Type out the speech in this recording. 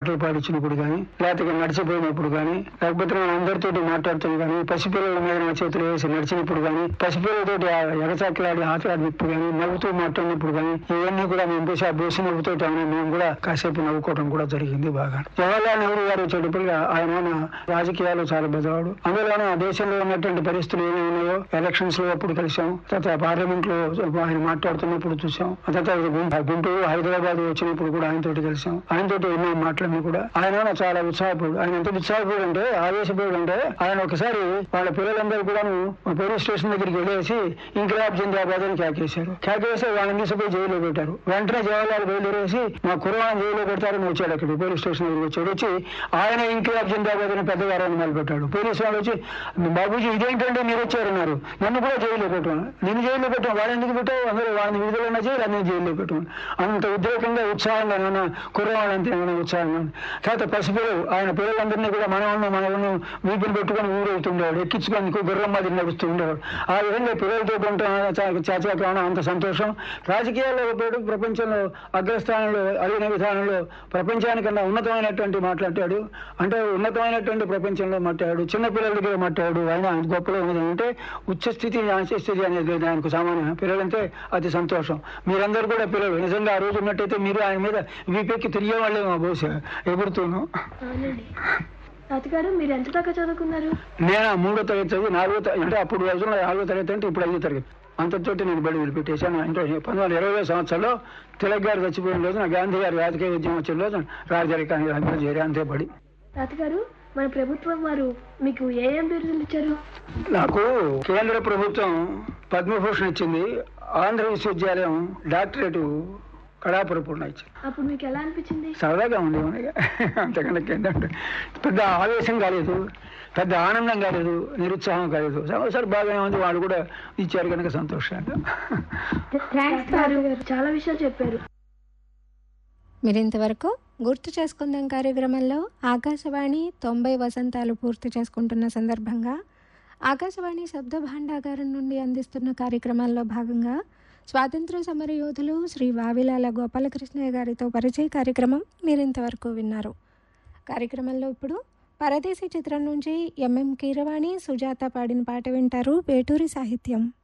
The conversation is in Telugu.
పాటలు పాడించినప్పుడు కానీ లేకపోతే నడిచిపోయినప్పుడు కానీ లేకపోతే మనం అందరితోటి మాట్లాడుతాం కానీ పసిపిల్లల మీద నా చేతులు వేసి నడిచినప్పుడు కానీ పసిపిల్లలతోటి ఎగచాట్లాడి ఆటలాడినప్పుడు కానీ నవ్వుతూ మాట్లాడినప్పుడు కానీ ఇవన్నీ కూడా మేము బహుశా ఆ బోసి నవ్వుతోటి ఆయన మేము కూడా కాసేపు నవ్వుకోవడం కూడా జరిగింది బాగా జవహర్లాల్ నెహ్రూ గారు వచ్చేటప్పటిగా ఆయన రాజకీయాలు చాలా బెదవాడు అందులోనే ఆ దేశంలో ఉన్నటువంటి పరిస్థితులు ఏమి ఉన్నాయో ఎలక్షన్స్ లో అప్పుడు కలిసాం తర్వాత పార్లమెంట్ లో ఆయన మాట్లాడుతున్నప్పుడు చూసాం ఆ తర్వాత గు- గుంటూరు హైదరాబాద్ వచ్చినప్పుడు కూడా ఆయనతోటి కలిసాం ఆయనతోటి ఎన్నో మాటలన్నీ కూడా ఆయన చాలా ఉత్సాహపడు ఆయన ఎంత ఉత్సాహపడు అంటే ఆవేశపడు అంటే ఆయన ఒకసారి వాళ్ళ పిల్లలందరూ కూడాను పోలీస్ స్టేషన్ దగ్గరికి వెళ్ళేసి ఇంకిలాబ్ జిందాబాద్ అని కేకేశారు కేకేసి వాళ్ళని తీసుకుపోయి జైల్లో పెట్టారు వెంటనే జవహర్లాల్ బయలుదేరేసి మా కుర్రాన్ని జైల్లో పెడతారని వచ్చాడు అక్కడ పోలీస్ స్టేషన్ దగ్గరికి వచ్చాడు వచ్చి ఆయన ఇంకిలాబ్ జిందాబాద్ అని పెద్ద గారాన్ని మొదలుపెట్టాడు పోలీసు వాళ్ళు వచ్చి బాబుజీ ఇదేంటంటే మీరు వచ్చారన్నారు నన్ను కూడా జైల్లో పెట్టాను నిన్ను జైల్లో పెట్టాం వాళ్ళని ఎందుకు పెట్టావు అందరూ వాళ్ళని విడుదలైనా చేయాలి అన్ని జైల్లో పెట్టాను అంత ఉద్రేకంగా ఉత్సాహంగా నాన్న కుర్రవాళ్ళంతే నాన్న ఉత్సాహంగా తర్వాత పసిపిల్లలు ఆయన పిల్లలందరినీ కూడా మనవలను మనవలను వీపుని పెట్టుకొని ఊరవుతుండేవాడు ఎక్కించుకొని గుర్రం మాదిరి నడుస్తూ ఉండేవాడు ఆ విధంగా పిల్లలతో ఉంటాం చాచాకావడం అంత సంతోషం రాజకీయాల్లో పోటీ ప్రపంచంలో అగ్రస్థానంలో అడిగిన విధానంలో ప్రపంచానికన్నా ఉన్నతమైనటువంటి మాట్లాడాడు అంటే ఉన్నతమైనటువంటి ప్రపంచంలో మాట్లాడాడు చిన్న పిల్లల దగ్గర మాట్లాడాడు ఆయన ఆయన గొప్పలో ఉన్నది అంటే ఉచ్చ స్థితి నాశ స్థితి అనేది లేదు ఆయనకు సామాన్య పిల్లలంటే అతి సంతోషం మీరందరూ కూడా పిల్లలు నిజంగా ఆ రోజు ఉన్నట్టయితే మీరు ఆయన మీద వీపెక్కి తిరిగేవాళ్ళేమో బహుశా ఎగురుతూను అవునండి తాతగారు మీరు ఎంత దాకా చదువుకున్నారు నేను ఆ మూడో తరగతి చదివి నాలుగో తరగతి అంటే అప్పుడు రోజుల్లో నాలుగో తరగతి అంటే ఇప్పుడు ఐదో తరగతి అంతతోటి నేను బడి వదిలిపెట్టేశాను అంటే పంతొమ్మిది వందల ఇరవై సంవత్సరంలో తిలక్ గారు చచ్చిపోయిన రోజున గాంధీ గారి రాజకీయ ఉద్యమం వచ్చిన రోజున రాజరికానికి అందరూ చేరే అంతే బడి తాతగారు మన ప్రభుత్వం వారు మీకు ఏ ఏం బిరుదులు ఇచ్చారు నాకు కేంద్ర ప్రభుత్వం పద్మభూషణ్ ఇచ్చింది ఆంధ్ర విశ్వవిద్యాలయం డాక్టరేటు కళాపురపూర్ణ ఇచ్చింది అప్పుడు మీకు ఎలా అనిపించింది సరదాగా ఉండేవాడి అంతకన్నా ఏంటంటే పెద్ద ఆవేశం కాలేదు పెద్ద ఆనందం కాలేదు నిరుత్సాహం కాలేదు సరే బాగానే ఉంది వాళ్ళు కూడా ఇచ్చారు కనుక సంతోషంగా థ్యాంక్స్ తాతగారు చాలా విషయాలు చెప్పారు మీరింతవరకు గుర్తు చేసుకుందాం కార్యక్రమంలో ఆకాశవాణి తొంభై వసంతాలు పూర్తి చేసుకుంటున్న సందర్భంగా ఆకాశవాణి శబ్ద భాండాగారం నుండి అందిస్తున్న కార్యక్రమాల్లో భాగంగా స్వాతంత్ర సమర యోధులు శ్రీ వావిలాల గోపాలకృష్ణయ్య గారితో పరిచయ కార్యక్రమం మీరింతవరకు విన్నారు కార్యక్రమంలో ఇప్పుడు పరదేశీ చిత్రం నుంచి ఎంఎం కీరవాణి సుజాత పాడిన పాట వింటారు వేటూరి సాహిత్యం